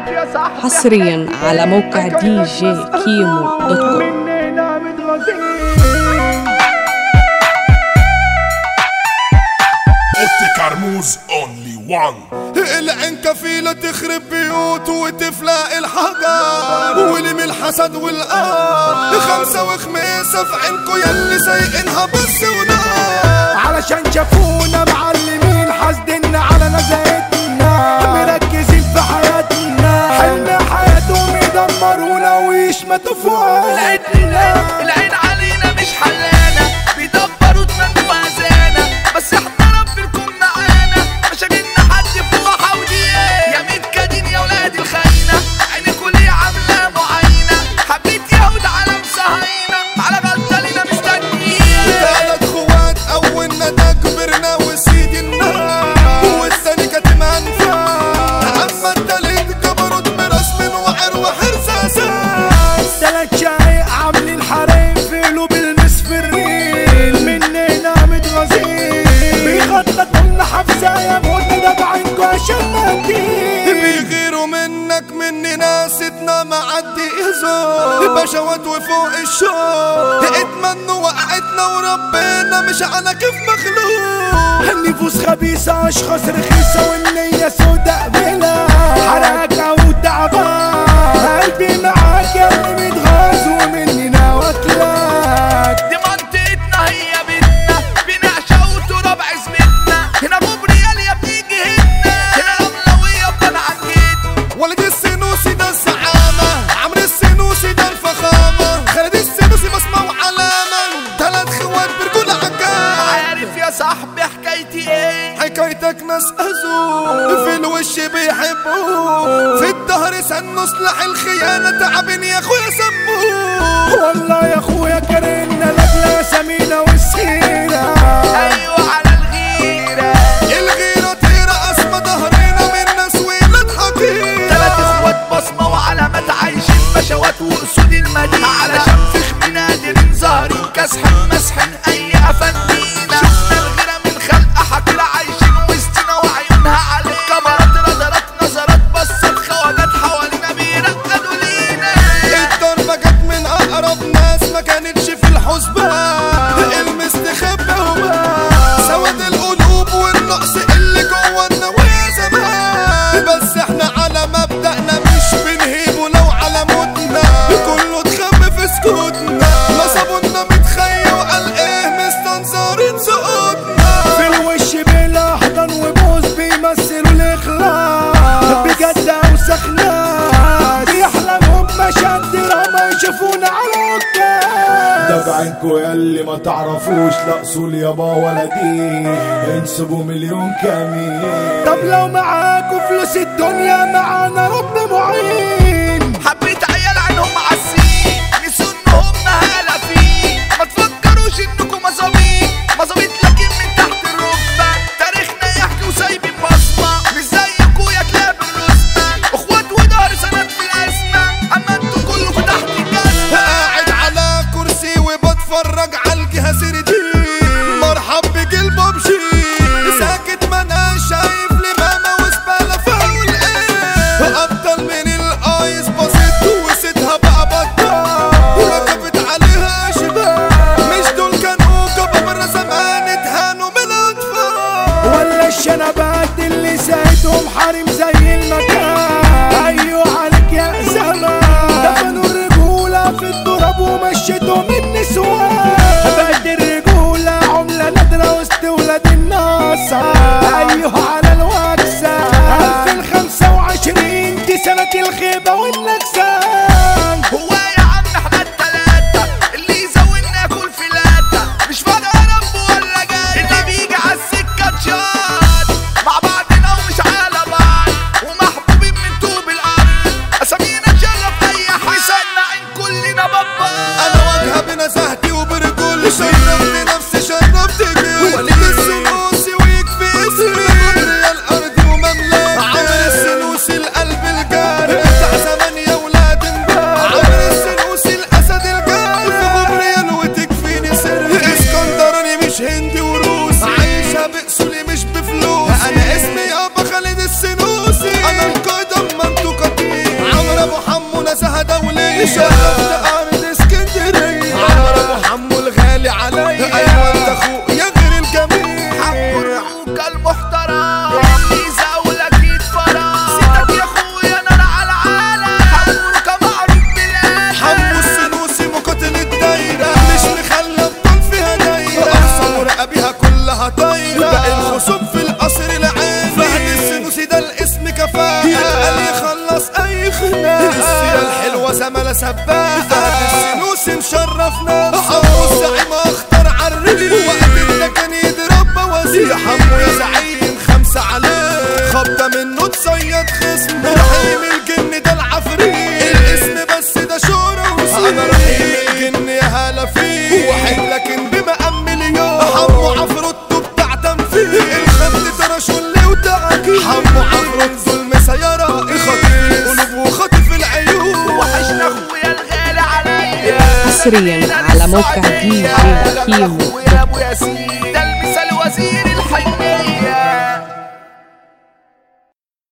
حصريا على موقع دي جي كيمو دوت كوم مننا متغازين اوتي كرموز اونلي وان العين كفيلة تخرب بيوت وتفلق الحجر ولم الحسد والقار خمسة وخميسة في عينكو يلي سايقينها بس ونار علشان شافونا معلمين حاسدنا على نزاهتنا مركزين في حياتنا حلم حياتهم يدمرونا ويشمتوا في وقتنا العين علينا مش حلانة بيدبروا دماغنا وأذانا بس احنا ربكم معانا مش هجينا حد في روحة ودقيقة يا متكادين يا ولاد الخاينة عينكوا ليه عاملة معاينة حبيت يهود على مصهاينة على غلطة لينا مستنيين تلات خوات أولنا ده كبرنا وسيدي النار والتاني كاتم أنفاس أما التالت جبروت براس من وعر وحرس أساس تلات شقايق عاملين حريم في قلوب المسفرين مننا متغازين بيخططوا لنا حفزة يا موت ده بعينكوا عشان مهدين بيغيروا منك مننا ستنا معدي إزور بشوات وفوق الشوق اتمنوا وقعتنا وربنا مش على كيف مخلوق النفوس خبيثة أشخاص رخيصة والنية سوداء بلا حركة وتعبان قلبي معاك يا اللي متغاظ ومننا واكلك دي منطقتنا هي بيتنا بنعشق وتراب عزمتنا هنا بوبريال يا بتيجي هنا هنا رملوية بطن عجيت ولد السنوسي ده الزعامة عمرو السنوسي ده الفخامة خالد السنوسي بصمة وعلامة تلات خوات برجولة عجال عارف يا صاحبي حكايتي ايه حكايتك ناس أزول في الوش بيحبوه في الدهر سنوا سلاح الخيانة تعبين يا اخويا سموه والله يا اخويا كرهنا لاجل سمينة والسيرة ايوه على الغيرة الغيرة تيرة أسمى ظهرنا من ناس ولاد حقير تلات اخوات بصمة وعلامات عايشين بشوات واسود المدينة علشان فخم نادرين ظاهرين كسحن مسحن اي افندينا شفنا الغيرة من خلق حقيرة عايشين وسطنا وعيونها علينا كاميرات رادارات نظرات بصت خواجات حوالينا بيرقدوا لينا الضربة جت من أقرب ناس ما كانتش في الحسبان المستخبى وبس سواد القلوب والنقص اللي جوا النوايا زمان بس احنا على مبدأنا مش بنهيب ولو على موتنا كله اتخم في سكوتنا نصبونا متخيل وقال ايه مستنظرين سقوطنا في الوش بلا حضن وبوز بيمثلوا الاخلاص بجد اوسخ ناس بيحلموا بمشهد دراما يشوفونا على الكاس ده بعينكوا ياللي ما تعرفوش لا اصول يابا ولا دين انسبوا مليون كمين طب لو معاكوا فلوس الدنيا معانا رب معين حبيت عيال عنهم عسين نسوا انهم هالفين ما تفكروش انكم مظابيط مظابيط لكن من تحت الركبة تاريخنا يحكي وسايبين بصمة مش زيكوا يا كلاب الرسمة اخوات ودار سند في الازمة اما انتوا كلكوا تحت الجزمة قاعد على كرسي وبتفرج على الجهاز دي مرحب بقلب بشي ساكت ما انا شايف لماما وزبالة فاول ايه افضل من الايس بسيط وستها بقى بطال ركبت عليها اشبال مش دول كانوا كبابرة زمان اتهانوا من الاطفال ولا الشنبات اللي سايتهم حريم زي المكان ايوه عليك يا زمان دفنوا الرجولة في التراب ومشيتهم النسوان بقت الرجولة عملة نادرة وسط ولاد الناصر ايوه على الوكسة 2025 دي سنة الخيبة والنكسان هو يا عم احنا التلاتة اللي يزودنا ياكل فلاتة مش فاضي رب ولا جاي اللي بيجي على السكة تشات مع بعضنا ومش على بعض ومحبوب شرفت ارض اسكندريه عمر ابو حمو الغالي عليا ايوه انت اخويا غير الجميل حمو الرقوق المحترم ميزة ولكيد فرح ستك يا اخويا نار على العالم حمو رقا معروف بالقلب حمو السنوسي مقاتل الدايرة مش مخلى بطل فيها دايرة أقصى ورقة كلها طايرة باقي الخصوم في القصر العالي فهد السنوسي ده الاسم كفاءة يتقال يخلص أي خناقة السيرة الحلوة زمالة سباقة فهد السنوسي مشرفنا حمو الزعيم أخطر عالريف وقت ده كان يضرب بوازير يا حمو يا زعيم خمسة عليه خبطة منه تصيد خصم رحيم الجن ده العفريت الاسم بس ده شهرة وصول انا رحيم الجن يا هلا فيه واحد لكن بمقام مليون حمو عفروتو بتاع تنفيذ الخد ترشولي وتعكي حمو عفروت ظلم سيارة خطيف القلوب وخطيف العيون وحشنا اخويا الغالي عليا حصرياً على موقع دي جي كيمو اخويا ابو ياسين ده المثال وزير